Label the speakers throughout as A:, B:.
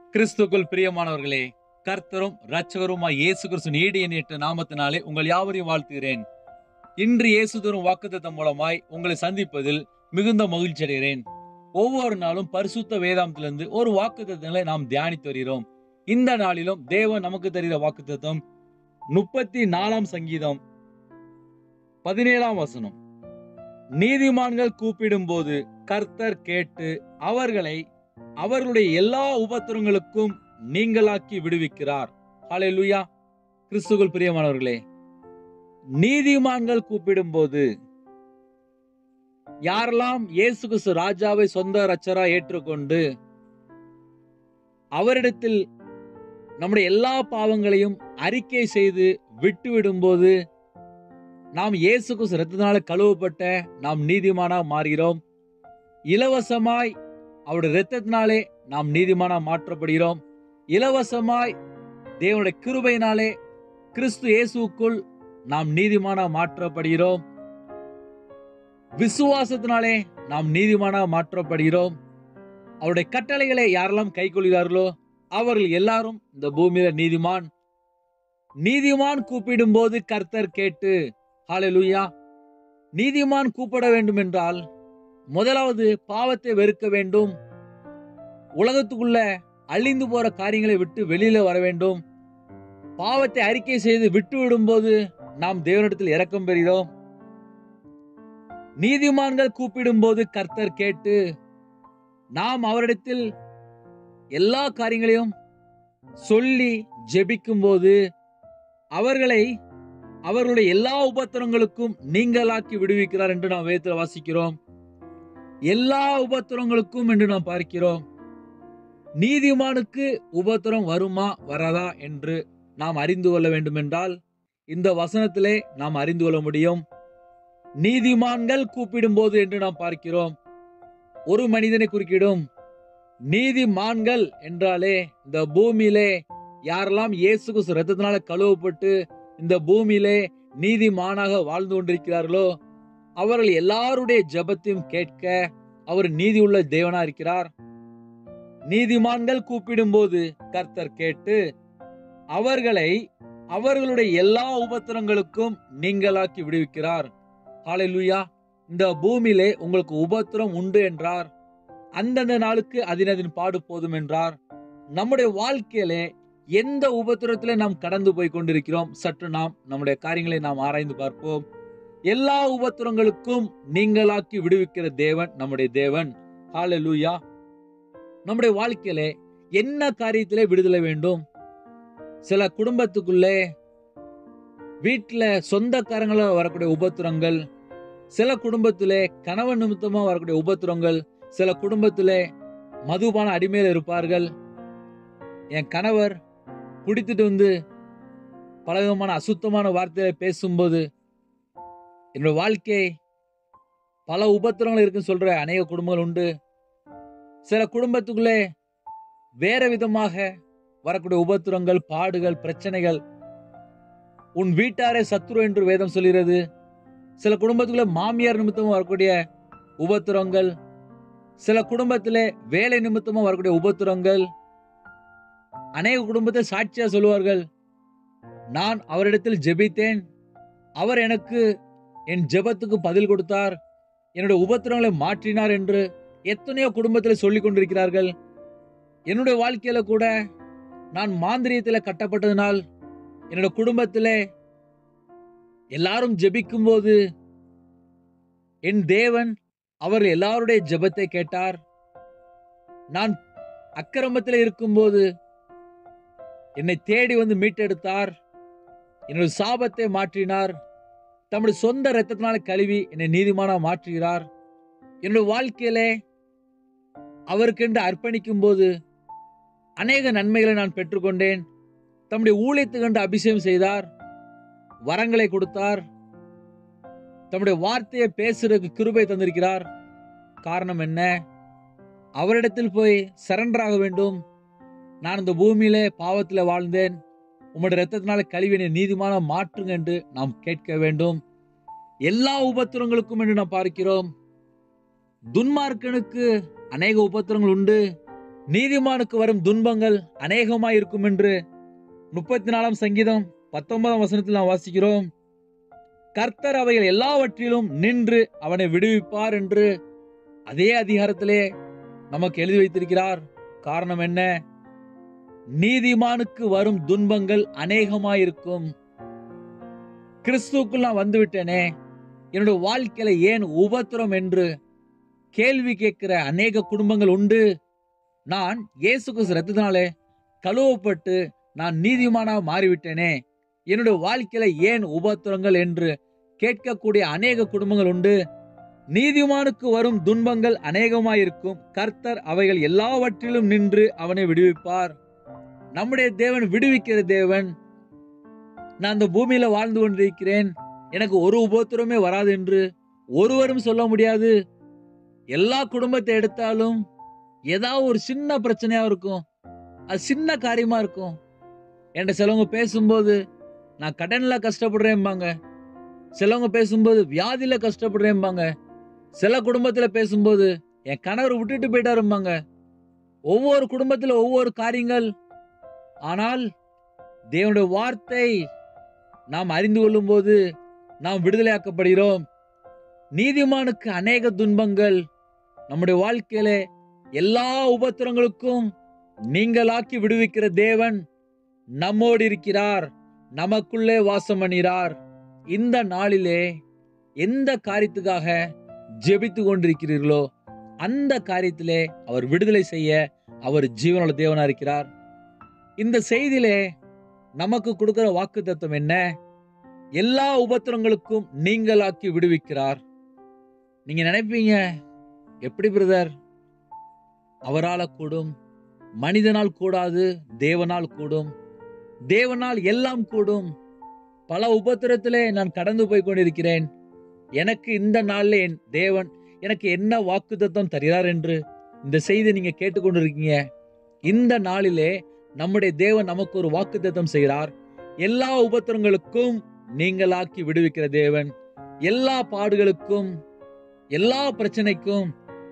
A: கிறிஸ்துக்குள் பிரியமானவர்களே கர்த்தரும் இரட்சகருமாய் இயேசு கிறிஸ்து நீடி எண்ணிட்ட நாமத்தினாலே உங்கள் யாவரையும் வாழ்த்துகிறேன் இன்று இயேசு தரும் வாக்குத்தத்தம் மூலமாய் உங்களை சந்திப்பதில் மிகுந்த மகிழ்ச்சி அடைகிறேன் ஒவ்வொரு நாளும் பரிசுத்த வேதாந்தத்திலிருந்து ஒரு வாக்குத்தத்தங்களை நாம் தியானித்து வருகிறோம் இந்த நாளிலும் தேவன் நமக்கு தருகிற வாக்குத்தத்தம் முப்பத்தி நாலாம் சங்கீதம் பதினேழாம் வசனம் நீதிமான்கள் கூப்பிடும்போது கர்த்தர் கேட்டு அவர்களை அவர்களுடைய எல்லா உபத்திரங்களுக்கும் நீங்களாக்கி விடுவிக்கிறார் ஹalleluya கிறிஸ்துவுக்குள் பிரியமானவர்களே நீதிமான்கள் கூப்பிடும்போது யாரெல்லாம் இயேசு கிறிஸ்து ராஜாவை சொந்த ரச்சரா ஏற்றுக்கொண்டு அவரிடத்தில் நம்முடைய எல்லா பாவங்களையும் அறிக்கை செய்து விட்டு விடும்போது நாம் இயேசு கிறிஸ்து ரத்தத்தினால கழுவப்பட்ட நாம் நீதிமானா மாறுகிறோம் இலவசமாய் அவருடைய இரத்தத்தினாலே நாம் நீதிமானா மாற்றப்படுகிறோம் இலவசமாய் தேவனுடைய கிருபையினாலே கிறிஸ்து இயேசுக்குள் நாம் நீதிமானா மாற்றப்படுகிறோம் விசுவாசத்தினாலே நாம் நீதிமானா மாற்றப்படுகிறோம் அவருடைய கட்டளைகளை யாரெல்லாம் கைக்கொள்கிறார்களோ அவர்கள் எல்லாரும் இந்த பூமியில நீதிமான் நீதிமான் கூப்பிடும்போது கர்த்தர் கேட்டு ஹalleluya நீதிமான் கூப்பிட வேண்டும் என்றால் முதலாவது பாவத்தை வெறுக்க வேண்டும் உலகத்துக்குள்ள அழிந்து போற காரியங்களை விட்டு வெளியில வர வேண்டும் பாவத்தை அறிக்கை செய்து விட்டு விடும்போது நாம் தேவனிடத்தில் இரக்கம் பெறுகிறோம் நீதிமான்கள் கூப்பிடும்போது கர்த்தர் கேட்டு நாம் அவரிடத்தில் எல்லா காரியங்களையும் சொல்லி ஜெபிக்கும் போது அவர்களை அவர்களுடைய எல்லா உபத்திரங்களுக்கும் நீங்களாக்கி விடுவிக்கிறார் என்று நாம் வேதத்தில் வாசிக்கிறோம் எல்லா உபத்திரங்களுக்கும் என்று நாம் பார்க்கிறோம் நீதிமானுக்கு உபத்திரம் வருமா வராதா என்று நாம் அறிந்து கொள்ள வேண்டும் என்றால் இந்த வசனத்திலே நாம் அறிந்து கொள்ள முடியும் நீதிமான்கள் கூப்பிடும்போது என்று நாம் பார்க்கிறோம் ஒரு மனிதனை குறுக்கிடும் நீதிமான்கள் என்றாலே இந்த பூமியிலே யாரெல்லாம் இயேசு கிறிஸ்து ரத்தத்தினால கழுவப்பட்டு இந்த பூமியிலே நீதிமானாக வாழ்ந்து கொண்டிருக்கிறார்களோ அவர்கள் எல்லாருடைய ஜெபத்தையும் கேட்க அவர் நீதி உள்ள தேவனா இருக்கிறார் நீதிமான்கள் கூப்பிடும்போது கர்த்தர் கேட்டு அவர்களை அவர்களுடைய எல்லா உபத்திரங்களுக்கும் நீங்களாக்கி விடுவிக்கிறார் ஹalleluya இந்த பூமியிலே உங்களுக்கு உபத்திரம் உண்டு என்றார் அந்தந்த நாளுக்கு அதினதின் பாடு போதும் என்றார் நம்முடைய வாழ்க்கையிலே எந்த உபத்திரத்திலே நாம் கடந்து போய் கொண்டிருக்கிறோம் சற்று நாம் நம்முடைய காரியங்களை நாம் ஆராய்ந்து பார்ப்போம் எல்லா உபத்திரங்களுக்கும் நீங்களாக்கி விடுவிக்கிற தேவன் நம்முடைய தேவன் ஹalleluya நம்முடைய வாழ்க்கையிலே என்ன காரியத்திலே விடுதலை வேண்டும் சில குடும்பத்துக்குள்ளே வீட்டில் சொந்தக்காரங்கள வரக்கூடிய உபத்திரங்கள் சில குடும்பத்திலே கணவன் நிமித்தமா வரக்கூடிய உபத்திரங்கள் சில குடும்பத்திலே மதுபான அடிமையில் இருப்பார்கள் என் கணவர் குடித்துட்டு வந்து பலவிதமான அசுத்தமான வார்த்தைகளை பேசும்போது என்னோட வாழ்க்கை பல உபத்திரங்கள் இருக்குன்னு சொல்ற அநேக குடும்பங்கள் உண்டு சில குடும்பத்துக்குள்ளே வேற விதமாக வரக்கூடிய உபத்திரங்கள் பாடுகள் பிரச்சனைகள் உன் வீட்டாரே சத்ரு என்று வேதம் சொல்கிறது சில குடும்பத்துக்குள்ள மாமியார் நிமித்தமும் வரக்கூடிய உபத்திரங்கள் சில குடும்பத்திலே வேலை நிமித்தமும் வரக்கூடிய உபத்திரங்கள் அநேக குடும்பத்தை சாட்சியா சொல்லுவார்கள் நான் அவரிடத்தில் ஜெபித்தேன் அவர் எனக்கு என் ஜெபத்துக்கு பதில் கொடுத்தார் என்னுடைய உபத்திரங்களை மாற்றினார் என்று எத்தனையோ குடும்பத்தில் சொல்லிக் கொண்டிருக்கிறார்கள் என்னுடைய வாழ்க்கையில கூட நான் மாந்திரியத்தில் கட்டப்பட்டதினால் என்னோட குடும்பத்திலே எல்லாரும் ஜெபிக்கும் போது என் தேவன் அவர் எல்லாருடைய ஜெபத்தை கேட்டார் நான் அக்கிரமத்தில் இருக்கும்போது என்னை தேடி வந்து மீட்டெடுத்தார் என்னுடைய சாபத்தை மாற்றினார் தம்முடைய சொந்த இரத்தத்தினால கழுவி என்னை நீதிமானா மாற்றுகிறார் என்னுடைய வாழ்க்கையிலே அவருக்கென்று அர்ப்பணிக்கும் போது அநேக நன்மைகளை நான் பெற்றுக்கொண்டேன் தம்முடைய ஊழியத்துக்கு கண்டு அபிஷேகம் செய்தார் வரங்களை கொடுத்தார் தம்முடைய வார்த்தையை பேசுறதுக்கு கிருபை தந்திருக்கிறார் காரணம் என்ன அவரிடத்தில் போய் சரண்டர் ஆக வேண்டும் நான் இந்த பூமியிலே பாவத்தில் வாழ்ந்தேன் உம்முடைய ரத்தத்தினால கழிவினை நீதிமான மாற்றுங்க என்று நாம் கேட்க வேண்டும் எல்லா உபத்திரங்களுக்கும் என்று நாம் பார்க்கிறோம் துன்மார்க்கனுக்கு அநேக உபத்திரங்கள் உண்டு நீதிமானுக்கு வரும் துன்பங்கள் அநேகமாய் இருக்கும் என்று முப்பத்தி நாலாம் சங்கீதம் பத்தொன்பதாம் வசனத்தில் நாம் வாசிக்கிறோம் கர்த்தர் அவைகள் எல்லாவற்றிலும் நின்று அவனை விடுவிப்பார் என்று அதே அதிகாரத்திலே நமக்கு எழுதி வைத்திருக்கிறார் காரணம் என்ன நீதிமானுக்கு வரும் துன்பங்கள் அநேகமாயிருக்கும் கிறிஸ்துவுக்குள் நான் வந்துவிட்டேனே என்னுடைய வாழ்க்கையில ஏன் உபத்திரம் என்று கேள்வி கேட்கிற அநேக குடும்பங்கள் உண்டு நான் இயேசு கிறிஸ்து ரத்தத்தினாலே கழுவப்பட்டு நான் நீதிமானா மாறிவிட்டேனே என்னுடைய வாழ்க்கையில ஏன் உபத்திரங்கள் என்று கேட்கக்கூடிய அநேக குடும்பங்கள் உண்டு நீதிமானுக்கு வரும் துன்பங்கள் அநேகமாயிருக்கும் கர்த்தர் அவைகள் எல்லாவற்றிலும் நின்று அவனை விடுவிப்பார் நம்முடைய தேவன் விடுவிக்கிற தேவன் நான் அந்த பூமியில வாழ்ந்து கொண்டிருக்கிறேன் எனக்கு ஒரு உபத்திரமே வராது என்று ஒருவரும் சொல்ல முடியாது எல்லா குடும்பத்தை எடுத்தாலும் ஏதாவது ஒரு சின்ன பிரச்சனையா இருக்கும் அது சின்ன காரியமா இருக்கும் என்கிட்ட சிலவங்க பேசும்போது நான் கடன்ல கஷ்டப்படுறேன்பாங்க சிலவங்க பேசும்போது வியாதியில கஷ்டப்படுறேன்பாங்க சில குடும்பத்துல பேசும்போது என் கணவர் விட்டுட்டு போயிட்டாரும்பாங்க ஒவ்வொரு குடும்பத்துல ஒவ்வொரு காரியங்கள் ஆனால் தேவனுடைய வார்த்தை நாம் அறிந்து கொள்ளும்போது நாம் விடுதலையாக்கப்படுகிறோம் நீதிமானுக்கு அநேக துன்பங்கள் நம்முடைய வாழ்க்கையில எல்லா உபத்திரங்களுக்கும் நீங்களாக்கி விடுவிக்கிற தேவன் நம்மோடு இருக்கிறார் நமக்குள்ளே வாசம் பண்ணுகிறார் இந்த நாளிலே எந்த காரியத்துக்காக ஜெபித்து கொண்டிருக்கிறீர்களோ அந்த காரியத்திலே அவர் விடுதலை செய்ய அவர் ஜீவனுள்ள தேவனா இருக்கிறார் இந்த செய்தியிலே நமக்கு கொடுக்கிற வாக்கு தத்துவம் என்ன எல்லா உபத்திரங்களுக்கும் நீங்களாக்கி விடுவிக்கிறார் நீங்க நினைப்பீங்க எப்படி பிரதர் அவரால கூடும் மனிதனால் கூடாது தேவனால் கூடும் தேவனால் எல்லாம் கூடும் பல உபத்திரத்திலே நான் கடந்து போய் கொண்டிருக்கிறேன் எனக்கு இந்த நாள்ல என் தேவன் எனக்கு என்ன வாக்குத்தத்தம் தருகிறார் என்று இந்த செய்தி நீங்க கேட்டுக்கொண்டிருக்கீங்க இந்த நாளிலே நம்முடைய தேவன் நமக்கு ஒரு வாக்குத்தத்தம் செய்கிறார் எல்லா உபத்திரங்களுக்கும் நீங்களாக்கி விடுவிக்கிற தேவன் எல்லா பாடுகளுக்கும் எல்லா பிரச்சனைக்கும்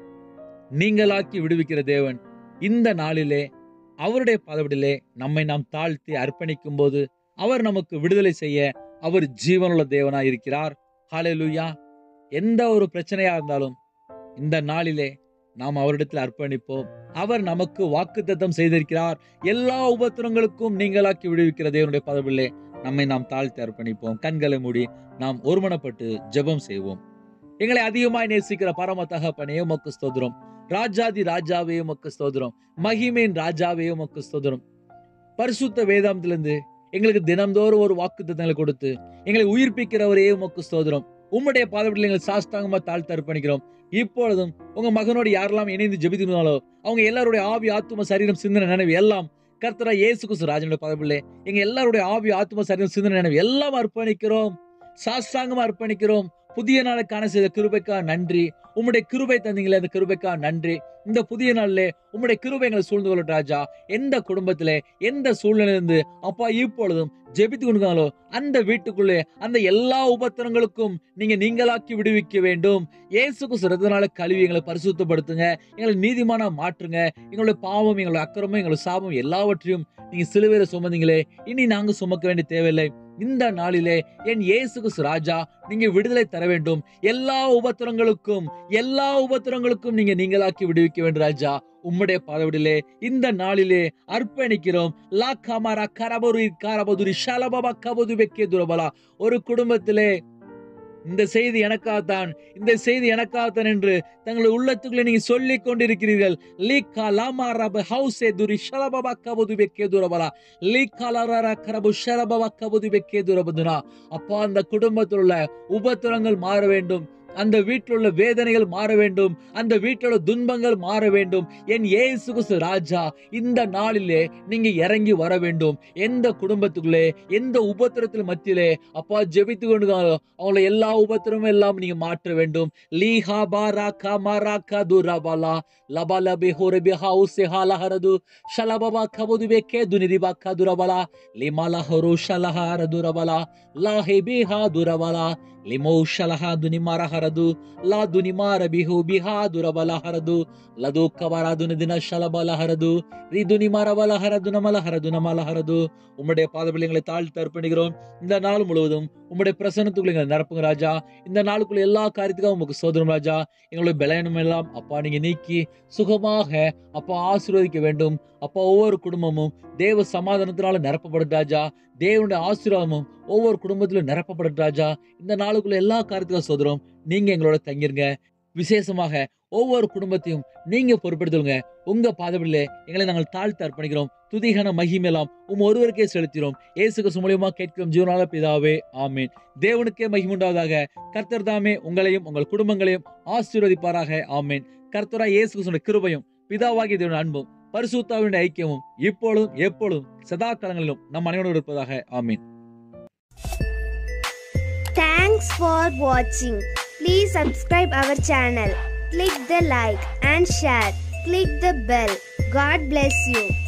A: நீங்களாக்கி விடுவிக்கிற தேவன் இந்த நாளிலே அவருடைய பதவியிலே நம்மை நாம் தாழ்த்தி அர்ப்பணிக்கும் போது அவர் நமக்கு விடுதலை செய்ய அவர் ஜீவனுள்ள தேவனா இருக்கிறார் ஹalleluya எந்த ஒரு பிரச்சனையா இருந்தாலும் இந்த நாளிலே நாம் அவரிடத்தில் அர்ப்பணிப்போம் அவர் நமக்கு வாக்குத்தத்தம் செய்திருக்கிறார் எல்லா உபத்திரங்களுக்கும் நீங்களாக்கி விடுவிக்கிற தேவனுடைய பதவியிலே நம்மை நாம் தாழ்த்தி அர்ப்பணிப்போம் கண்களை மூடி நாம் ஒருமனப்பட்டு ஜெபம் செய்வோம் எங்களை அதிகமாய் நேசிக்கிற பரம தகப்பனே உமக்கு ஸ்தோத்திரம் ராஜாதி ராஜாவே உமக்கு ஸ்தோத்திரம் மகிமேன் ராஜாவே உமக்கு ஸ்தோத்திரம் பரிசுத்த வேதாந்தத்திலிருந்து எங்களுக்கு தினம்தோறும் ஒரு வாக்குத்தத்தங்களை கொடுத்து எங்களை உயிர்ப்பிக்கிறவரே உமக்கு ஸ்தோத்திரம் உம்முடைய பாதத்தில் எங்களை சாஸ்தாங்கமா தாழ்த்து அர்ப்பணிக்கிறோம் இப்பொழுதும் உங்க மகனோடு யாரெல்லாம் இணைந்து ஜெபித்திருந்தாலோ அவங்க எல்லாருடைய ஆவி ஆத்தும சரீரம் சிந்தனை நினைவு எல்லாம் கர்த்தரா இயேசு கிறிஸ்து ராஜனுடைய பதவியிலே எங்க எல்லாருடைய ஆவி ஆத்தும சரீரம் சிந்தனை நினைவு எல்லாம் அர்ப்பணிக்கிறோம் சாஸ்தாங்கமா அர்ப்பணிக்கிறோம் புதிய நாளுக்கான செய்த கிருபைக்கா நன்றி உம்முடைய கிருபை தந்தீங்களே அந்த கிருபைக்கா நன்றி இந்த புதிய நாள்ல உம்முடைய கிருபை எங்களை சூழ்ந்து கொள்ளட்டும் ராஜா எந்த குடும்பத்திலே எந்த சூழ்நிலையிலிருந்து அப்பா இப்பொழுதும் ஜெபித்து கொண்டாலோ அந்த வீட்டுக்குள்ளே அந்த எல்லா உபத்திரங்களுக்கும் நீங்க நீங்களாக்கி விடுவிக்க வேண்டும் இயேசுக்கு சிறந்தனால கழுவி எங்களை பரிசுத்தப்படுத்துங்க எங்களை நீதிமானா மாற்றுங்க எங்களுடைய பாவம் எங்களுடைய அக்கிரமம் எங்களுடைய சாபம் எல்லாவற்றையும் நீங்க சிலுவையில சுமந்தீங்களே இனி நாங்க சுமக்க வேண்டிய தேவையில்லை இந்த நாளிலே என் இயேசுக்கு ராஜா நீங்க விடுதலை தர வேண்டும் எல்லா உபத்திரங்களுக்கும் எல்லா உபத்திரங்களுக்கும் நீங்க நீங்களாக்கி விடுவிக்க வேண்டும் ராஜா உம்முடைய பதவியிலே இந்த நாளிலே அர்ப்பணிக்கிறோம் லா கமாரா கரபரு காரபதுரி ஷலபபா கபது வெக்கே துரபலா ஒரு குடும்பத்திலே இந்த செய்தி எனக்காகத்தான் இந்த செய்தி எனக்காகத்தான் என்று தங்களுடைய உள்ளத்துக்குள்ளே நீங்க சொல்லிக் கொண்டிருக்கிறீர்கள் லீக்கா லாமா ரப ஹவுசே துரி ஷலபபா கபது வெக்கே துரபலா லீக்கா லரர கரபு ஷலபபா கபது வெக்கே துரபதுனா அப்பா அந்த குடும்பத்தில் உள்ள உபத்திரங்கள் மாற வேண்டும் அந்த வீட்டில் உள்ள வேதனைகள் மாற வேண்டும் அந்த வீட்டில் உள்ள துன்பங்கள் மாற வேண்டும் என் இயேசு கிறிஸ்து ராஜா இந்த நாளிலே நீங்க இறங்கி வர வேண்டும் எந்த குடும்பத்துக்குள்ளே எந்த உபத்திரத்தில் மத்தியிலே அப்பா ஜெபித்து கொண்டு அவங்கள எல்லா உபத்திரமும் எல்லாம் நீங்க மாற்ற வேண்டும் லீஹா பாரா கா மாரா கா துராபாலா லபால பெஹோர பெஹாவு செஹால ஹரது ஷலபபா கபுது பெக்கே துனிரிபா கா துரபலா லிமாலா ஹரு ஷலஹார துரபலா லாஹே பெஹா துரபலா ಲಿಮೋ ಶಲಹ ದುನಿಮಾರ ಹರದು ಲಾ ದುನಿಮಾರ ಬಿಹು ಬಿಹಾ ದುರಬಲ ಹರದು ಲದು ಕವರ ದಿನ ಶಲಬಲ ಹರದು ரி துனிமார வல ஹரது நமல ஹரது நமல ஹரது உம்முடைய பாதபிள்ளைங்களை தாழ்த்தி அர்ப்பணிக்கிறோம் இந்த நாள் முழுவதும் உம்முடைய பிரசனத்துக்குள்ள எங்களை நிரப்புங்க ராஜா இந்த நாளுக்குள்ள எல்லா காரியத்துக்கும் உமக்கு சோதரம் ராஜா எங்களுடைய பலனும் எல்லாம் அப்பா நீங்க நீக்கி சுகமாக அப்பா ஆசீர்வதிக்க வேண்டும் அப்பா ஒவ்வொரு குடும்பமும் தேவ சமாதானத்தினால நிரப்பப்படும் ராஜா தேவனுடைய ஆசீர்வாதமும் ஒவ்வொரு குடும்பத்திலும் நிரப்பப்படும் ராஜா இந்த நாளுக்குள்ள எல்லா காரியத்துக்கும் சோதரம் நீங்க எங்களோட தங்கிருங்க விசேஷமாக ஒவ்வொரு குடும்பத்தையும் நீங்க பொறுப்படுத்துங்க உங்க பாதபிலே எங்களை நாங்கள் தாழ்த்து அர்ப்பணிக்கிறோம் துதிகன மகிமெல்லாம் உம் ஒருவருக்கே செலுத்தினோம் இயேசுக்கு மூலியமா கேட்கிறோம் ஜீவனால பிதாவே ஆமேன் தேவனுக்கே மகிமுண்டாவதாக கர்த்தர் தாமே உங்களையும் உங்கள் குடும்பங்களையும் ஆசீர்வதிப்பாராக ஆமேன் கர்த்தரா இயேசு கிறிஸ்துவின் கிருபையும் பிதாவாகிய தேவன் அன்பும் பரிசுத்தாவினுடைய ஐக்கியமும் இப்பொழுதும் எப்பொழுதும் சதா காலங்களிலும் நம் அனைவரோடு இருப்பதாக ஆமீன்
B: Thanks for watching. Please subscribe our channel. Click the like and share. Click the bell. God bless you.